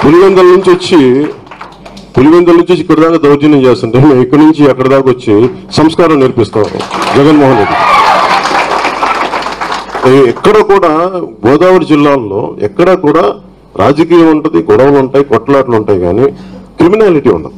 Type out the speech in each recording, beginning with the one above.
పులివెందల నుంచి వచ్చి పులివెందల నుంచి వచ్చి ఇక్కడ దాకా దౌర్జన్యం చేస్తుంటే మేము ఇక్కడి నుంచి అక్కడ దాకా వచ్చి సంస్కారం నేర్పిస్తాం జగన్మోహన్ రెడ్డి ఏ- ఎక్కడ కూడా గోదావరి జిల్లాల్లో ఎక్కడ కూడా రాజకీయం ఉంటుంది గొడవలు ఉంటాయి కొట్లాటలు ఉంటాయి కానీ క్రిమినాలిటీ ఉండదు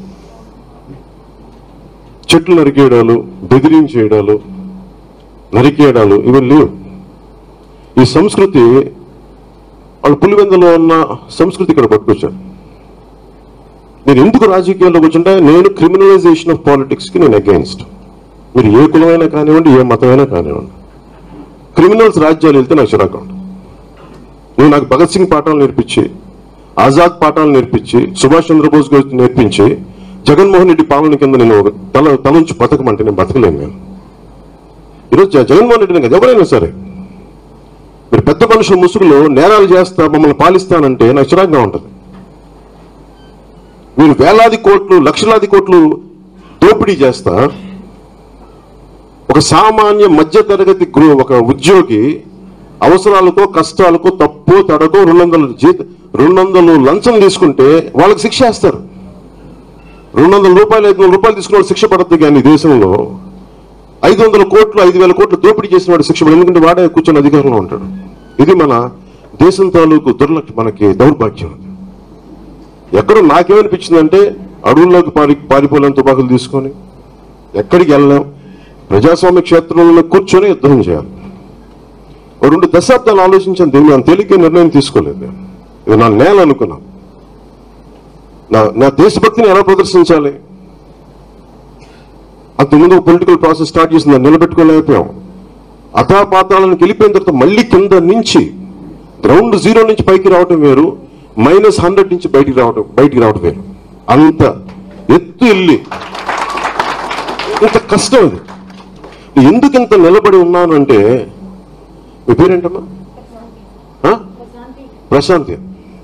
చెట్లు నరికేయడాలు బెదిరించేయడాలు నరికేయడాలు ఇవి లేవు ఈ సంస్కృతి వాళ్ళు పులివెందులో ఉన్న సంస్కృతి ఇక్కడ పట్టుకొచ్చారు నేను ఎందుకు రాజకీయాల్లోకి కూర్చుంటే నేను క్రిమినలైజేషన్ ఆఫ్ పాలిటిక్స్ కి నేను అగేన్స్ట్ మీరు ఏ కులమైనా కానివ్వండి ఏ మతమైనా కానివ్వండి క్రిమినల్స్ రాజ్యాలు వెళ్తే నాకు చిరాకు ఉంటుంది. నువ్వు నాకు భగత్ సింగ్ పాఠాలు నేర్పించి ఆజాద్ పాఠాలు నేర్పించి సుభాష్ చంద్రబోస్ గురించి నేర్పించి జగన్మోహన్ రెడ్డి పాలన కింద నేను ఒక తల తలంచి బతకమంటే నేను బతకలేను నేను ఈరోజు జ- జగన్మోహన్ రెడ్డి కాదు ఎవరైనా సరే మీరు పెద్ద మనుషుల ముసుగులో నేరాలు చేస్తా మమ్మల్ని పాలిస్తానంటే నాకు చిరాకుగా ఉంటుంది మీరు వేలాది కోట్లు లక్షలాది కోట్లు దోపిడీ చేస్తా ఒక సామాన్య మధ్య తరగతి గృహ ఒక ఉద్యోగి అవసరాలకో కష్టాలకో తప్పు తడకో రెండు వందల జీత రెండు వందలు లంచం తీసుకుంటే వాళ్ళకి శిక్ష వేస్తారు రెండు వందల రూపాయలు ఐదు వందల రూపాయలు తీసుకున్న వాడు శిక్ష పడద్దు కానీ ఈ దేశంలో ఐదు వందల కోట్లు ఐదు వేల కోట్లు దోపిడీ చేసిన వాడు శిక్ష పడదు ఎందుకంటే వాడే కూర్చొని అధికారంలో ఉంటాడు ఇది మన దేశం తాలూకు దుర్లక్ష మనకి దౌర్భాగ్యం ఎక్కడో నాకేమనిపించిందంటే అడవుల్లోకి పారి పారిపోలేని తుపాకులు తీసుకొని ఎక్కడికి వెళ్ళలేం ప్రజాస్వామ్య క్షేత్రంలో కూర్చొని యుద్ధం చేయాలి ఓ రెండు దశాబ్దాలు ఆలోచించాను దీన్ని నేను తేలిక నిర్ణయం తీసుకోలేదు నేను. ఇది నా నేల అనుకున్నాను నా నా దేశభక్తిని ఎలా ప్రదర్శించాలి అంతకుముందు పొలిటికల్ ప్రాసెస్ స్టార్ట్ చేసింది దాన్ని నిలబెట్టుకోలేకపోయాం అథాపాతాలను వెళ్ళిపోయిన తర్వాత మళ్ళీ కింద నుంచి గ్రౌండ్ జీరో నుంచి పైకి రావటం వేరు మైనస్ హండ్రెడ్ నుంచి బయటికి రావటం బయటికి రావటం వేరు అంత ఎత్తు వెళ్ళి ఇంత కష్టం ఇది ఎందుకు ఇంత నిలబడి ఉన్నాను అంటే మీ పేరేంటమ్మా ఆ? ప్రశాంతి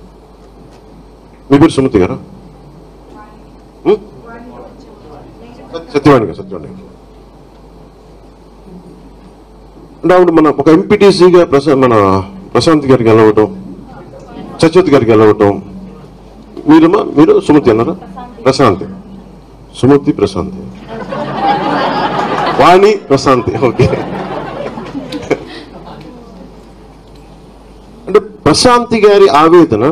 మీ పేరు సుమతి గారా ఉం? సత్యవాణి గారు సత్యవాణి గారు అంటే ఆవిడ మన ఒక ఎంపీటీసీగా ప్రశా మన ప్రశాంత్ గారికి వెళ్ళవటం సత్యవతి గారికి వెళ్ళవటం మీరమ్మా మీరు సుమతి అన్నారా ప్రశాంతి సుమతి ప్రశాంతి వాణి ప్రశాంతి ఓకే అంటే ప్రశాంతి గారి ఆవేదన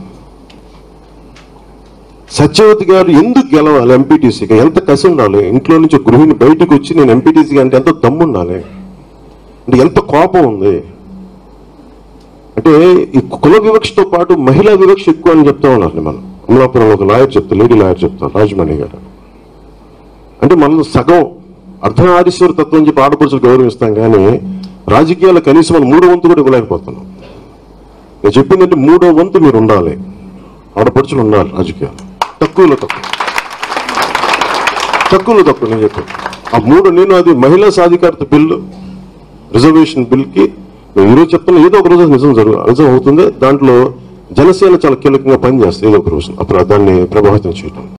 సత్యవతి గారు ఎందుకు గెలవాలి ఎంపీటీసీగా ఎంత కసి ఉండాలి ఇంట్లో నుంచి ఒక గృహిణి బయటకు వచ్చి నేను ఎంపీటీసీగా అంటే ఎంత దమ్ము ఉండాలి అంటే ఎంత కోపం ఉంది అంటే ఈ కుల వివక్షతో పాటు మహిళా వివక్ష ఎక్కువ అని చెప్తా ఉన్నారు మనం అమలాపురం ఒక లాయర్ చెప్తా లేడీ లాయర్ చెప్తారు రాజమణి గారు అంటే మనం సగం అర్ధనారీశ్వర తత్వం చెప్పి ఆడపడుచులు గౌరవిస్తాం కానీ రాజకీయాలు కనీసం మనం మూడో వంతు కూడా ఇవ్వలేకపోతున్నాం నేను చెప్పిందంటే మూడో వంతు మీరు ఉండాలి ఆడపడుచులు ఉండాలి రాజకీయాలు తక్కువలో తక్కువ తక్కువలో తక్కువ నేను చెప్పాను ఆ మూడు నేను అది మహిళా సాధికారత బిల్లు రిజర్వేషన్ బిల్కి నేను ఈరోజు చెప్తున్నా ఏదో ఒక రోజు నిజం జరుగు నిజం అవుతుంది దాంట్లో జనసేన చాలా కీలకంగా పనిచేస్తుంది ఏదో ఒక రోజు అప్పుడు దాన్ని ప్రభావితం చేయటం